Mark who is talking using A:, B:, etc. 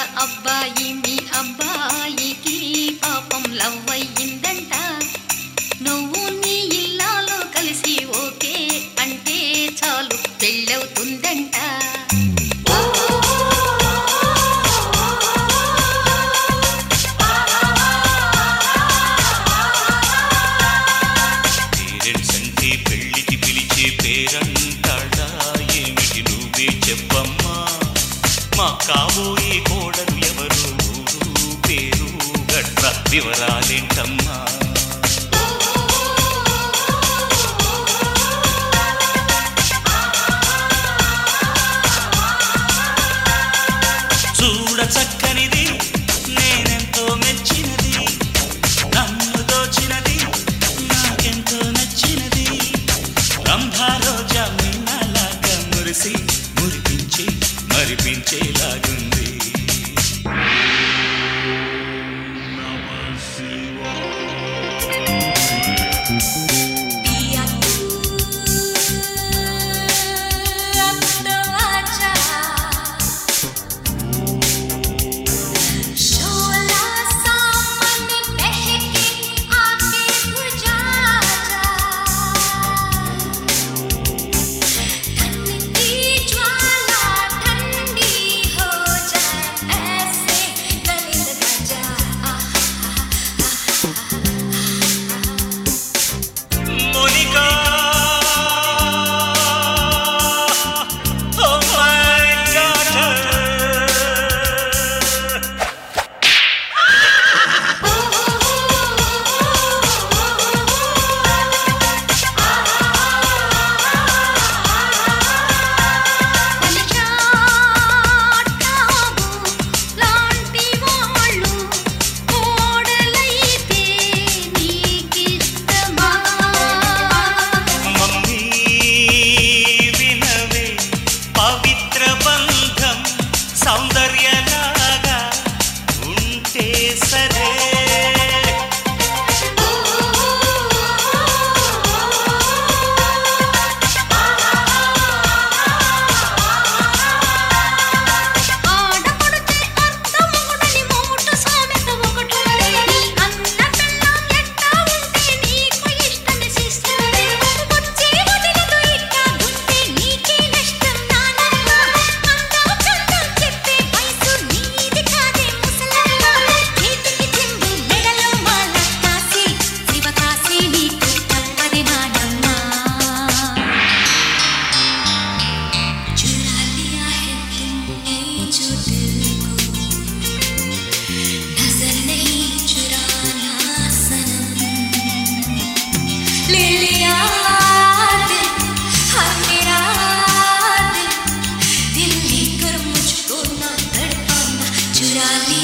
A: అబ్బాయి మీ అబ్బాయికి పాపం లవ్ అయ్యిందంట నువ్వు నీ ఇల్లాలో కలిసి ఓకే అంటే చాలు పెళ్ళవుతుందంట
B: పేరెంట్స్ అంటే పెళ్లికి పిలిచే పేరంటాడా ఏమిటి నువ్వే చెప్పమ్మా మా కాబోయే కోడలు ఎవరు ఊరు పేరు గట్ర వివరాలేంటమ్మా చూడ చక్కనిది నేనెంతో మెచ్చినది నన్ను దోచినది నాకెంతో నచ్చినది రంభారోజా మీనాలాగా మురిసి మురిపించి మరిపించేలాగుంది
A: पिया तू अब तो आजा शोला सामने बहके आके बुझा जा ठंडी ज्वाला ठंडी हो जाए ऐसे गले लगा जा
B: మోనికా ఓ మై డాటర్
A: లాంటి వాళ్ళు కోడలైతే నీకిష్టమా
B: మమ్మీ వినవే పవిత్ర బంధం సౌందర్యలాగా ఉంటే సరే
A: ఆడపడితే అర్థమొకటని మోట సామెత ఒకటుంది. నీ అన్న పెళ్ళాం ఎట్టా ఉంటే నీకు ఇష్టమే సిస్టరే. వచ్చే వదినతో ఇట్టా ఉంటే నీకే నష్టం నానమ్మ. అందం చందం చెప్పే వయసు నీది కాదే ముసలమ్మ. చేతికి చెంబు మెడలో మాల కాసి శివకాశి నీకు తప్పది నానమ్మ चुरा लिया है तुमने जो दिल को नजर नहीं चुराना सनम ले लिया दिल हाँ मेरा दिल दिल लेकर मुझको ना तड़पाना चुरा लिया